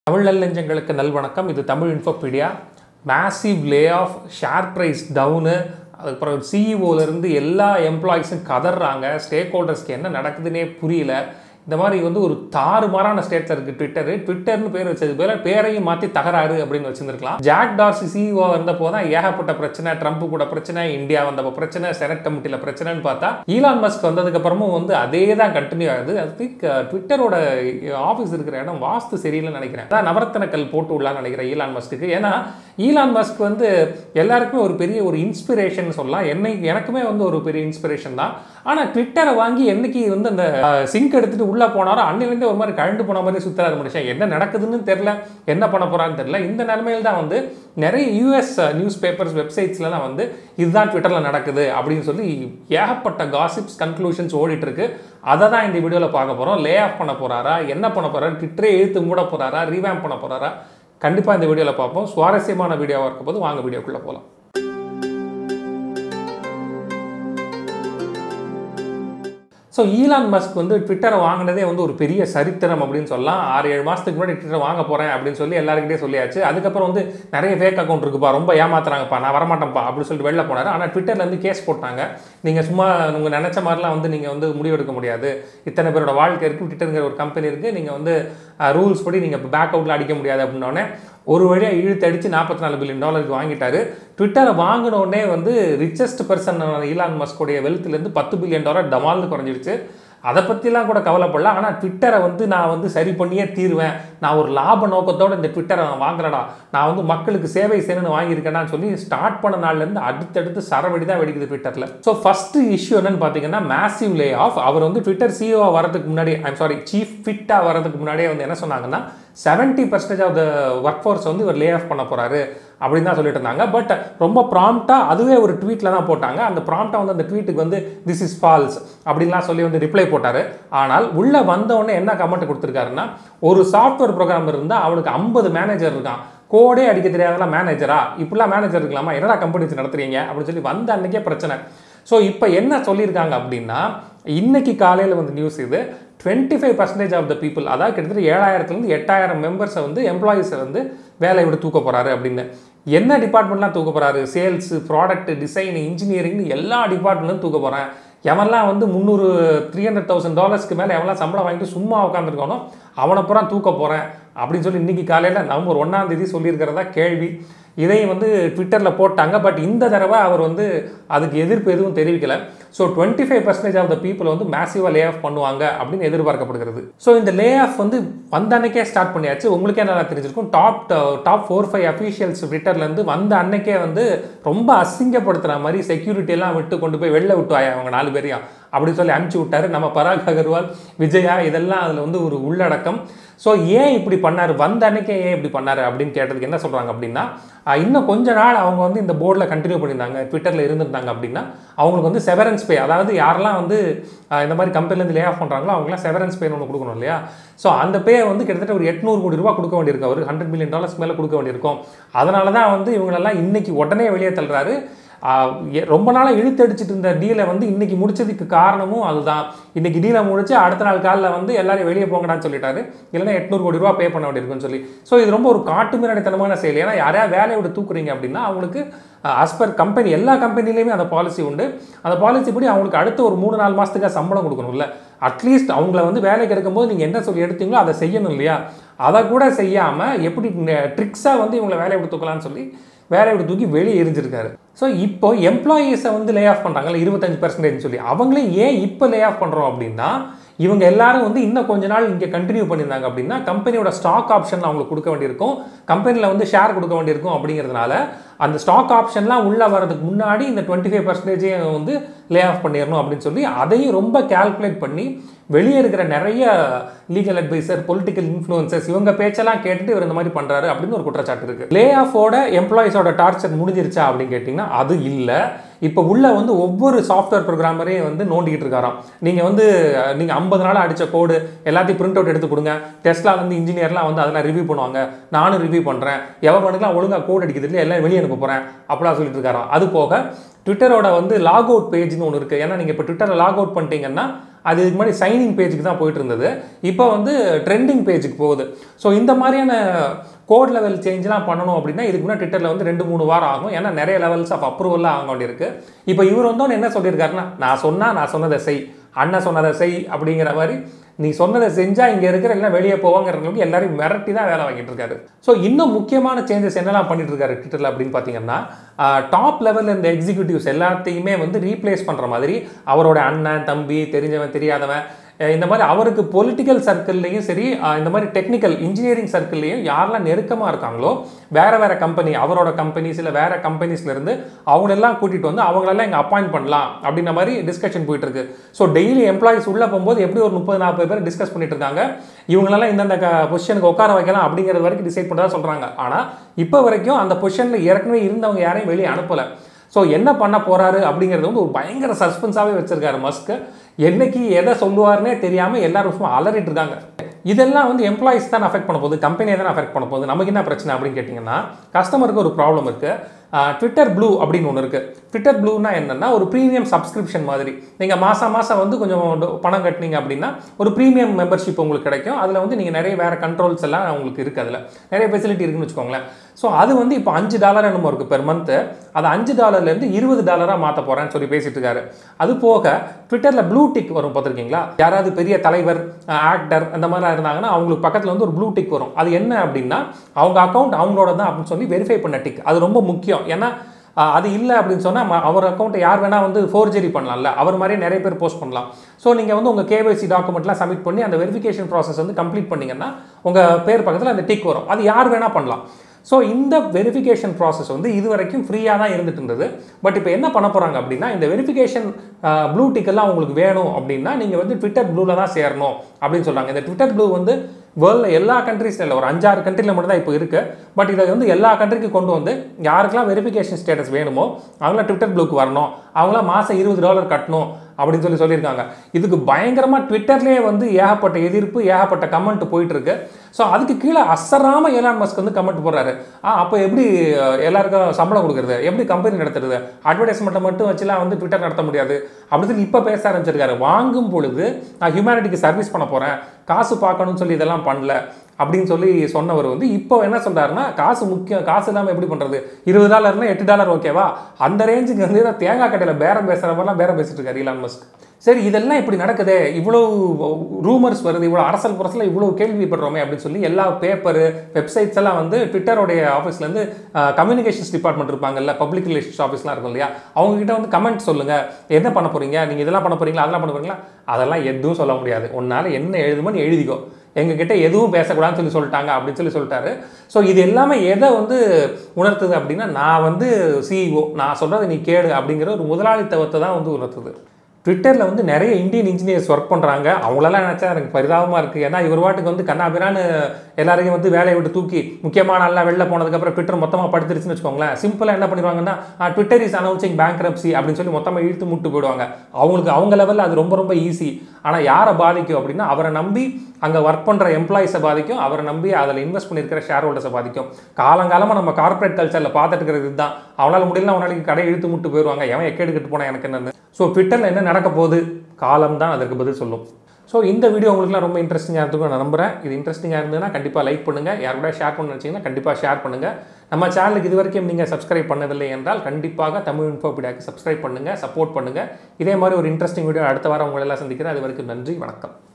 தமிழ் நல்லெஞ்சங்களுக்கு நல்வணக்கம் இது Tamil infopedia massive layoff share price down அதுக்கப்புறம் சிஇஓலேருந்து எல்லா எம்ப்ளாயிஸும் கதறாங்க ஸ்டேக் ஹோல்டர்ஸ்க்கு என்ன நடக்குதுன்னே புரியல இந்த மாதிரி வந்து ஒரு தாறுமாறான ஸ்டேட்டில் இருக்குது ட்விட்டரு ட்விட்டர்னு பேர் வச்சது பேர் பேரையும் மாற்றி தகராறு அப்படின்னு வச்சுருந்துருக்கலாம் ஜாக் டார்சி சிஇஓ இருந்தப்போ தான் ஏகப்பட்ட பிரச்சனை ட்ரம்ப் கூட பிரச்சனை இந்தியா வந்தப்போ பிரச்சனை செனட் கமிட்டியில் பிரச்சனைன்னு பார்த்தா ஈலான் மஸ்க் வந்ததுக்கு அப்புறமும் வந்து அதே தான் கண்டினியூ ஆகுது அது திங்க் ட்விட்டரோட ஆஃபீஸ் இருக்கிற இடம் வாஸ்து சரியில்லைன்னு நினைக்கிறேன் அதான் நவரத்தன கல் போட்டு விடலான்னு நினைக்கிறேன் ஈலான் மஸ்க்கு ஏன்னா ஈலான் மஸ்க் வந்து எல்லாருக்குமே ஒரு பெரிய ஒரு இன்ஸ்பிரேஷன் சொல்லலாம் என்னை எனக்குமே வந்து ஒரு பெரிய இன்ஸ்பிரேஷன் தான் ஆனால் ட்விட்டரை வாங்கி என்னைக்கு வந்து அந்த சிங்க் எடுத்துட்டு உள்ளே போனாரோ அன்னிலேருந்தே ஒரு மாதிரி கழண்டு போன மாதிரி சுத்தராது மனுஷன் என்ன நடக்குதுன்னு தெரில என்ன பண்ண போறான்னு தெரில இந்த நிலைமையில் தான் வந்து நிறைய யூஎஸ் நியூஸ் பேப்பர்ஸ் வெப்சைட்ஸ்லாம் வந்து இதுதான் ட்விட்டரில் நடக்குது அப்படின்னு சொல்லி ஏகப்பட்ட காசிப்ஸ் கன்க்ளூஷன்ஸ் ஓடிட்டு இருக்கு அதை தான் இந்த வீடியோவில் பார்க்க போகிறோம் லே ஆஃப் பண்ண போகிறாரா என்ன பண்ண போகிறாரு ட்விட்டரே இழுத்து மூட போகிறாரா ரீவேம் பண்ண போகிறாரா கண்டிப்பாக இந்த வீடியோவில் பார்ப்போம் சுவாரஸ்யமான வீடியோவாக இருக்கும் போது வாங்க வீடியோக்குள்ளே போகலாம் ஸோ ஈலான் மஸ்க் வந்து ட்விட்டரை வாங்கினதே வந்து ஒரு பெரிய சரித்திரம் அப்படின்னு சொல்லலாம் ஆறு ஏழு மாதத்துக்கு முன்னாடி ட்விட்டர் வாங்க போகிறேன் அப்படின்னு சொல்லி எல்லாருக்கிட்டே சொல்லியாச்சு அதுக்கப்புறம் வந்து நிறைய ஃபேக் அக்கௌண்ட் இருக்குப்பா ரொம்ப ஏமாத்துறாங்கப்பா நான் வரமாட்டேன்ப்பா அப்படின்னு சொல்லிட்டு வெளில போனார் ஆனால் ட்விட்டர்லேருந்து கேஸ் போட்டாங்க நீங்கள் சும்மா உங்கள் நினச்ச மாதிரிலாம் வந்து நீங்கள் வந்து முடிவெடுக்க முடியாது இத்தனை பேரோட வாழ்க்கை இருக்குது ட்விட்டருங்கிற ஒரு கம்பெனி இருக்குது நீங்கள் வந்து ரூல்ஸ் படி நீங்கள் பேக் அவுட்டில் அடிக்க முடியாது அப்படின்னோடனே ஒரு வழியாக இழுத்து அடித்து நாற்பத்தி நாலு பில்லியன் டாலருக்கு வாங்கிட்டாரு ட்விட்டரை வாங்கினோடனே வந்து ரிச்சஸ்ட் பர்சன் ஈலான் மஸ்கோடைய வெல்த்லேருந்து பத்து பில்லியன் டாலர் டமால்னு குறைஞ்சிருச்சு அதை பற்றிலாம் கூட கவலைப்படல ஆனால் ட்விட்டரை வந்து நான் வந்து சரி பண்ணியே தீருவேன் நான் ஒரு லாப நோக்கத்தோடு இந்த ட்விட்டரை நான் வாங்குறடா நான் வந்து மக்களுக்கு சேவை செய்யணும்னு வாங்கியிருக்கேன்னு சொல்லி ஸ்டார்ட் பண்ண நாள்லேருந்து அடுத்தடுத்து சரவெடி தான் வெடிக்குது ட்விட்டரில் ஸோ ஃபஸ்ட்டு இஷ்யூ என்னன்னு பார்த்தீங்கன்னா மேசிவ் லே ஆஃப் அவர் வந்து ட்விட்டர் சிஓ வரதுக்கு முன்னாடி ஐம் சாரி சீஃப் ஃபிட்டாக வரதுக்கு முன்னாடியே வந்து என்ன சொன்னாங்கன்னா seventy percentage of the workforce வந்து இவர் லே ஆஃப் பண்ண போகிறாரு அப்படின்னு தான் சொல்லிட்டு இருந்தாங்க பட் ரொம்ப ப்ராம்ப்டாக அதுவே ஒரு ட்வீட்டில் தான் போட்டாங்க அந்த ப்ராம்ப்டாக வந்து அந்த ட்வீட்டுக்கு வந்து திஸ் இஸ் ஃபால்ஸ் அப்படின்லாம் சொல்லி வந்து ரிப்ளை போட்டார் ஆனால் உள்ளே வந்தவொடனே என்ன கமெண்ட் கொடுத்துருக்காருன்னா ஒரு சாஃப்ட்வேர் ப்ரோக்ராம் இருந்தால் அவனுக்கு ஐம்பது மேனேஜர் இருக்கான் கோடே அடிக்க தெரியாதெல்லாம் மேனேஜரா இப்படிலாம் மேனேஜர் இருக்கலாமா என்னடா கம்பெனி வச்சு நடத்துறீங்க அப்படின்னு சொல்லி வந்த அன்னைக்கே பிரச்சனை ஸோ இப்போ என்ன சொல்லியிருக்காங்க அப்படின்னா இன்னைக்கு காலையில் வந்து நியூஸ் இது twenty five percentage of the people அதாவது கிட்டத்தட்ட ஏழாயிரத்துலேருந்து எட்டாயிரம் மெம்பர்ஸை வந்து எம்ப்ளாயீஸை வந்து வேலையை விட்டு தூக்க போகிறாரு அப்படின்னு என்ன டிபார்ட்மெண்ட்லாம் தூக்க போகிறாரு சேல்ஸு ப்ராடக்ட் டிசைன் இன்ஜினியரிங் எல்லா டிபார்ட்மெண்ட்லையும் தூக்க போகிறேன் எவன்லாம் வந்து முந்நூறு த்ரீ ஹண்ட்ரட் தௌசண்ட் டாலர்ஸ்க்கு மேலே எவன்லாம் சம்பளம் வாங்கிட்டு சும்மா உட்காந்துருக்கானோ அவனை பூரா தூக்க போகிறேன் அப்படின்னு சொல்லி இன்றைக்கி காலையில் நவம்பர் ஒன்றாம் தேதி சொல்லியிருக்கிறதா கேள்வி இதையும் வந்து ட்விட்டரில் போட்டாங்க பட் இந்த தடவை அவர் வந்து அதுக்கு எதிர்ப்பு எதுவும் தெரிவிக்கல so twenty five percentage of the people வந்து மேசிவாக லே ஆஃப் பண்ணுவாங்க அப்படின்னு எதிர்பார்க்கப்படுகிறது ஸோ இந்த லே ஆஃப் வந்து வந்த அன்னைக்கே ஸ்டார்ட் பண்ணியாச்சு உங்களுக்கே நல்லா தெரிஞ்சிருக்கும் top top four five officials ட்விட்டர்லேருந்து வந்த அன்னைக்கே வந்து ரொம்ப அசிங்கப்படுத்துகிற மாதிரி செக்யூரிட்டி எல்லாம் விட்டு கொண்டு போய் வெளில விட்டு ஆயா அவங்க நாலு பேரையும் அப்படி சொல்லி அனுப்பிச்சி விட்டாரு நம்ம பராக் அகர்வால் விஜயா இதெல்லாம் அதில் வந்து ஒரு உள்ளடக்கம் ஸோ ஏன் இப்படி பண்ணார் வந்த அன்னைக்கே ஏன் இப்படி பண்ணார் அப்படின்னு கேட்டதுக்கு என்ன சொல்கிறாங்க அப்படின்னா இன்னும் கொஞ்ச நாள் அவங்க வந்து இந்த போர்டில் கண்டினியூ பண்ணியிருந்தாங்க ட்விட்டரில் இருந்திருந்தாங்க அப்படின்னா அவங்களுக்கு வந்து செவரன்ஸ் பே அதாவது யாரெல்லாம் வந்து இந்த மாதிரி கம்பெனிலேருந்து லே ஆஃப் பண்ணுறாங்களோ அவங்களாம் செவரன்ஸ் பேன்னு ஒன்று கொடுக்கணும் இல்லையா ஸோ அந்த பே வந்து கிட்டத்தட்ட ஒரு எட்நூறு கோடி ரூபா கொடுக்க வேண்டியிருக்கு அவர் ஹண்ட்ரட் மில்லியன் டாலர்ஸ் மேலே கொடுக்க வேண்டியிருக்கும் அதனால தான் வந்து இவங்களெல்லாம் இன்னைக்கு உடனே வெளியே தள்ளுறாரு ரொம்ப நாளாக இழுத்தடிச்சிட்டு இருந்த டீலை வந்து இன்னைக்கு முடிச்சதுக்கு காரணமும் அதுதான் இன்னைக்கு டீலை முடிச்சு அடுத்த நாள் காலில் வந்து எல்லாரும் வெளியே போங்கடான்னு சொல்லிட்டாரு இல்லைன்னா எட்நூறு கோடி ரூபா பே பண்ண வேண்டியிருக்குன்னு சொல்லி ஸோ இது ரொம்ப ஒரு காட்டு மிராடித்தனமான செயல் ஏன்னா யாரையா வேலையை விட்டு தூக்குறீங்க அப்படின்னா அவங்களுக்கு அஸ் பர் கம்பெனி எல்லா கம்பெனிலையுமே அந்த பாலிசி உண்டு அந்த பாலிசி படி அவங்களுக்கு அடுத்த ஒரு மூணு நாலு மாதத்துக்காக சம்பளம் கொடுக்கணும்ல அட்லீஸ்ட் அவங்கள வந்து வேலைக்கு எடுக்கும்போது நீங்கள் என்ன சொல்லி எடுத்தீங்களோ அதை செய்யணும் இல்லையா அதை கூட செய்யாமல் எப்படி ட்ரிக்ஸாக வந்து இவங்களை வேலையை விட்டு தூக்கலான்னு சொல்லி வேலையை விட்டு தூக்கி வெளியே எரிஞ்சிருக்காரு ஸோ இப்போ எம்ப்ளாயீஸை வந்து லே ஆஃப் பண்ணுறாங்கல்ல இருபத்தஞ்சு பர்சன்டேஜ் சொல்லி அவங்களே ஏன் இப்போ லே ஆஃப் பண்ணுறோம் அப்படின்னா இவங்க எல்லாரும் வந்து இன்னும் கொஞ்ச நாள் இங்கே கண்டினியூ பண்ணியிருந்தாங்க அப்படின்னா கம்பெனியோட ஸ்டாக் ஆப்ஷன் அவங்களுக்கு கொடுக்க வேண்டியிருக்கும் கம்பெனியில் வந்து ஷேர் கொடுக்க வேண்டியிருக்கும் அப்படிங்கிறதுனால அந்த ஸ்டாக் ஆப்ஷன்லாம் உள்ளே வரதுக்கு முன்னாடி இந்த டுவெண்ட்டி ஃபைவ் பர்சன்டேஜையும் வந்து லே ஆஃப் பண்ணிடணும் அப்படின்னு சொல்லி அதையும் ரொம்ப கேல்குலேட் பண்ணி வெளியே இருக்கிற நிறைய லீகல் அட்வைசர் பொலிட்டிக்கல் இன்ஃப்ளூயன்சஸ் இவங்க பேச்செல்லாம் கேட்டுட்டு இவர் இந்த மாதிரி பண்ணுறாரு அப்படின்னு ஒரு குற்றச்சாட்டு இருக்குது லே ஆஃபோட எம்ப்ளாயிஸோட டார்ச்சர் முடிஞ்சிருச்சா அப்படின்னு கேட்டிங்கன்னா அது இல்லை இப்போ உள்ள வந்து ஒவ்வொரு சாஃப்ட்வேர் ப்ரோக்ராமரையும் வந்து நோண்டிக்கிட்டு இருக்காராம் நீங்கள் வந்து நீங்கள் ஐம்பது நாள் அடித்த கோடு எல்லாத்தையும் பிரிண்ட் அவுட் எடுத்து கொடுங்க டெஸ்ட்லாம் வந்து இன்ஜினியர்லாம் வந்து அதெல்லாம் ரிவ்யூ பண்ணுவாங்க நானும் ரிவ்யூ பண்ணுறேன் எவனுக்குலாம் ஒழுங்காக கோட் அடிக்கிறது இல்லை எல்லாம் வெளியே அனுப்ப போகிறேன் அப்படிலாம் சொல்லிட்டு இருக்காராம் அது போக ட்விட்டரோட வந்து லாக் அவுட் பேஜ்னு ஒன்று இருக்குது ஏன்னா நீங்கள் இப்போ ட்விட்டரில் லாக் அவுட் பண்ணிட்டீங்கன்னா அது இதுக்கு முன்னாடி சைனிங் பேஜுக்கு தான் போயிட்டு இருந்தது இப்போ வந்து ட்ரெண்டிங் பேஜுக்கு போகுது ஸோ இந்த மாதிரியான கோட் லெவல் சேஞ்ச்லாம் பண்ணணும் அப்படின்னா இதுக்கு முன்னாடி ட்விட்டரில் வந்து ரெண்டு மூணு வாரம் ஆகும் ஏன்னா நிறைய லெவல்ஸ் ஆஃப் அப்ரூவல்லாம் ஆக வேண்டியிருக்கு இப்போ இவர் வந்தோன்னு என்ன சொல்லியிருக்காருன்னா நான் சொன்னால் நான் சொன்னதை செய் அண்ணன் சொன்னதை செய் அப்படிங்கிற மாதிரி நீ சொன்னதை செஞ்சால் இங்கே இருக்கிற எல்லாம் வெளியே போவாங்கிறவங்களுக்கு எல்லாரையும் மிரட்டி தான் வேலை வாங்கிட்டு இருக்காரு ஸோ இன்னும் முக்கியமான சேஞ்சஸ் என்னெல்லாம் பண்ணிட்டு இருக்காரு ட்விட்டரில் அப்படின்னு பார்த்தீங்கன்னா டாப் லெவலில் இந்த எக்ஸிக்யூட்டிவ்ஸ் எல்லாத்தையுமே வந்து ரீப்ளேஸ் பண்ணுற மாதிரி அவரோட அண்ணன் தம்பி தெரிஞ்சவன் தெரியாதவன் அஹ் இந்த மாதிரி அவருக்கு பொலிட்டிக்கல் சர்க்கிள்லையும் சரி அஹ் இந்த மாதிரி டெக்னிக்கல் இன்ஜினியரிங் சர்க்கிள்லையும் யாரெல்லாம் நெருக்கமாக இருக்காங்களோ வேற வேற கம்பெனி அவரோட கம்பெனிஸ் இல்லை வேற கம்பெனிஸ்ல இருந்து அவங்களெல்லாம் கூட்டிட்டு வந்து அவங்களெல்லாம் இங்கே அப்பாயிண்ட் பண்ணலாம் அப்படின்ற மாதிரி டிஸ்கஷன் போயிட்டு இருக்கு ஸோ டெய்லி எம்ப்ளாயிஸ் உள்ள போகும்போது எப்படி ஒரு முப்பது நாற்பது பேர் டிஸ்கஸ் பண்ணிட்டு இருக்காங்க இவங்களெல்லாம் இந்தந்த பொசிஷனுக்கு உட்கார வைக்கலாம் அப்படிங்கிறது வரைக்கும் டிசைட் பண்ணுறதா சொல்றாங்க ஆனால் இப்போ வரைக்கும் அந்த பொசிஷனில் ஏற்கனவே இருந்தவங்க யாரையும் வெளியே அனுப்பலை ஸோ என்ன பண்ண போறாரு அப்படிங்கிறது வந்து ஒரு பயங்கர சஸ்பென்ஸாகவே வச்சிருக்காரு மஸ்க்கு என்னைக்கு எதை சொல்லுவாருன்னே தெரியாமல் எல்லாரும் சும்மா அலறிட்டு இருக்காங்க இதெல்லாம் வந்து எம்ப்ளாயிஸ் தான் அஃபெக்ட் பண்ண போகுது கம்பெனியை தான் அஃபெக்ட் பண்ண போகுது நமக்கு என்ன பிரச்சனை அப்படின்னு கேட்டிங்கன்னா கஸ்டமருக்கு ஒரு ப்ராப்ளம் இருக்குது ட்விட்டர் ப்ளூ அப்படின்னு ஒன்று இருக்குது ட்விட்டர் ப்ளூனா என்னென்னா ஒரு ப்ரீமியம் சப்ஸ்கிரிப்ஷன் மாதிரி நீங்கள் மாதம் மாதம் வந்து கொஞ்சம் டொ- பணம் கட்டினீங்க அப்படின்னா ஒரு ப்ரீமியம் மெம்பர்ஷிப் உங்களுக்கு கிடைக்கும் அதில் வந்து நீங்கள் நிறைய வேறு கண்ட்ரோல்ஸ் எல்லாம் உங்களுக்கு இருக்குது அதில் நிறைய ஃபெசிலிட்டி இருக்குன்னு வச்சுக்கோங்களேன் ஸோ அது வந்து இப்போ அஞ்சு டாலர் என்னமோ இருக்குது பெர் மந்த்து அது அஞ்சு டாலர்லேருந்து இருபது டாலராக மாற்ற போகிறேன்னு சொல்லி பேசிட்டு இருக்காரு அது போக ட்விட்டரில் ப்ளூ டிக் வரும் பார்த்துருக்கீங்களா யாராவது பெரிய தலைவர் ஆக்டர் அந்த மாதிரிலாம் இருந்தாங்கன்னா அவங்களுக்கு பக்கத்தில் வந்து ஒரு ப்ளூ டிக் வரும் அது என்ன அப்படின்னா அவங்க அக்கௌண்ட் அவங்களோட தான் அப்படின்னு சொல்லி வெரிஃபை பண்ண டிக் அது ரொம்ப முக்கியம் ஏன்னா அஹ், அது இல்லை அப்படின்னு சொன்னால் அவர் அக்கௌண்ட்டை யார் வேணால் வந்து ஃபோர்ஜரி பண்ணலாம்ல அவர் மாதிரியே நிறைய பேர் போஸ்ட் பண்ணலாம் ஸோ நீங்கள் வந்து உங்கள் கேவைசி டாக்குமெண்ட்லாம் சப்மிட் பண்ணி அந்த வெரிஃபிகேஷன் ப்ராசஸ் வந்து கம்ப்ளீட் பண்ணீங்கன்னா உங்கள் பேர் பக்கத்தில் அந்த டிக் வரும் அது யார் வேணால் பண்ணலாம் ஸோ இந்த வெரிஃபிகேஷன் ப்ராசஸ் வந்து இது வரைக்கும் ஃப்ரீயாக தான் இருந்துட்டு இருந்தது பட் இப்போ என்ன பண்ண போகிறாங்க அப்படின்னா இந்த வெரிஃபிகேஷன் ப்ளூ டிக்கெல்லாம் உங்களுக்கு வேணும் அப்படின்னா நீங்கள் வந்து ட்விட்டர் ப்ளூவில் தான் சேரணும் அப்படின்னு சொல்கிறாங்க இந்த ட்விட்டர் ப்ளூ வந்து வேர்ல்டில் எல்லா கண்ட்ரீஸில் இல்லை ஒரு அஞ்சாறு கண்ட்ரியில் மட்டும் தான் இப்போ இருக்குது பட் இதை வந்து எல்லா கண்ட்ரிக்கு கொண்டு வந்து யாருக்கெல்லாம் வெரிஃபிகேஷன் ஸ்டேட்டஸ் வேணுமோ அவங்களாம் ட்விட்டர் ப்ளூக்கு வரணும் அவங்களாம் மாதம் இருபது டாலர் கட்டணும் அப்படின்னு சொல்லி சொல்லியிருக்காங்க இதுக்கு பயங்கரமாக ட்விட்டர்லேயே வந்து ஏகப்பட்ட எதிர்ப்பு ஏகப்பட்ட கமெண்ட் போயிட்டு இருக்கு ஸோ அதுக்கு கீழே அசராம ஏலான் மஸ்க் வந்து கமெண்ட் போடுறாரு ஆ அப்போ எப்படி அஹ், எல்லாருக்கும் சம்பளம் கொடுக்குறது எப்படி கம்பெனி நடத்துறது அட்வர்டைஸ்மெண்ட்டை மட்டும் வச்சுலாம் வந்து ட்விட்டர் நடத்த முடியாது அப்படின்னு சொல்லி இப்போ பேச ஆரம்பிச்சிருக்காரு வாங்கும் பொழுது நான் ஹியூமனிட்டிக்கு சர்வீஸ் பண்ண போகிறேன் காசு பார்க்கணும்னு சொல்லி இதெல்லாம் பண்ணல அப்படின்னு சொல்லி சொன்னவர் வந்து இப்போ என்ன சொல்றாருன்னா காசு முக்கியம் காசு இல்லாமல் எப்படி பண்ணுறது இருபது டாலர்னா எட்டு டாலர் ஓகேவா அந்த ரேஞ்சுக்கு வந்து ஏதோ தேங்காய் கட்டையில் பேரம் பேசுகிற மாதிரிலாம் பேரம் பேசிட்டு இருக்காரு இலான் மஸ்க் சரி இதெல்லாம் இப்படி நடக்குதே இவ்வளோ ரூமர்ஸ் வருது இவ்வளோ அரசல் புரசல இவ்வளோ கேள்விப்படுறோமே அப்படின்னு சொல்லி எல்லா பேப்பரு வெப்சைட்ஸ் எல்லாம் வந்து ட்விட்டருடைய ஆஃபீஸ்லேருந்து கம்யூனிகேஷன்ஸ் டிபார்ட்மெண்ட் இருப்பாங்கல்ல பப்ளிக் ரிலேஷன்ஸ் ஆஃபீஸ்லாம் இருக்கும் இல்லையா அவங்க கிட்ட வந்து கமெண்ட் சொல்லுங்க என்ன பண்ண போறீங்க நீங்கள் இதெல்லாம் பண்ண போறீங்களா அதெல்லாம் பண்ண போறீங்களா அதெல்லாம் எதுவும் சொல்ல முடியாது உன்னால் என்ன எழுதுமோன்னு எழுதிக்கோ எங்ககிட்ட எதுவும் பேசக்கூடாதுன்னு சொல்லி சொல்லிட்டாங்க அப்படின்னு சொல்லி சொல்லிட்டாரு ஸோ இது எல்லாமே எதை வந்து உணர்த்துது அப்படின்னா நான் வந்து சிஇஓ நான் சொல்கிறத நீ கேடு அப்படிங்கிற ஒரு முதலாளித்துவத்தை தான் வந்து உணர்த்துது ட்விட்டரில் வந்து நிறைய இந்தியன் இன்ஜினியர்ஸ் ஒர்க் பண்ணுறாங்க அவங்களெல்லாம் நினச்சா எனக்கு பரிதாபமாக இருக்குது ஏன்னா இவர் வாட்டுக்கு வந்து கண்ணாபிரான்னு எல்லாரையும் வந்து வேலையை விட்டு தூக்கி முக்கியமான நல்லா வெளில போனதுக்கப்புறம் ட்விட்டர் மொத்தமாக படுத்துருச்சுன்னு வச்சுக்கோங்களேன் சிம்பிளாக என்ன பண்ணிடுவாங்கன்னா ட்விட்டர் இஸ் அனௌன்சிங் பேங்க்ரப்சி அப்படின்னு சொல்லி மொத்தமாக இழுத்து முட்டு போயிடுவாங்க அவங்களுக்கு அவங்க லெவலில் அது ரொம்ப ரொம்ப ஈஸி ஆனால் யாரை பாதிக்கும் அப்படின்னா அவரை நம்பி அங்கே ஒர்க் பண்ணுற எம்ப்ளாயிஸை பாதிக்கும் அவரை நம்பி அதில் இன்வெஸ்ட் பண்ணியிருக்கிற ஷேர் ஹோல்டர்ஸை பாதிக்கும் காலங்காலமாக நம்ம கார்ப்பரேட் கல்ச்சரில் பார்த்துட்டு இருக்கிறது இதுதான் அவனால் முடியல அவனாலைக்கு கடை இழுத்து முட்டு போயிடுவாங்க எவன் எக்கேடு கட்டு போனால் எனக்கு என்னன்னு ஸோ ட்விட்டரில் என்ன நடக்க போகுது காலம் தான் அதற்கு பதில் சொல்லும் ஸோ இந்த வீடியோ உங்களுக்குலாம் ரொம்ப இன்ட்ரெஸ்டிங்காக இருக்கும் நான் நம்புறேன் இது இன்ட்ரெஸ்டிங்காக இருந்ததுன்னா கண்டிப்பாக லைக் பண்ணுங்கள் யார் கூட ஷேர் பண்ண நினச்சிங்கன்னா கண்டிப்பாக ஷேர் பண்ணுங்கள் நம்ம சேனலுக்கு இது வரைக்கும் நீங்கள் சப்ஸ்கிரைப் பண்ணவில்லை என்றால் கண்டிப்பாக தமிழ் இன்ஃபோபீடியாக்கு சப்ஸ்கிரைப் பண்ணுங்கள் சப்போர்ட் பண்ணுங்கள் இதே மாதிரி ஒரு இன்ட்ரெஸ்டிங் வீடியோ அடுத்த வாரம் உங்களை எல்லாம் சந்திக்கிறேன் அது வரைக்கும் நன்றி வணக்கம்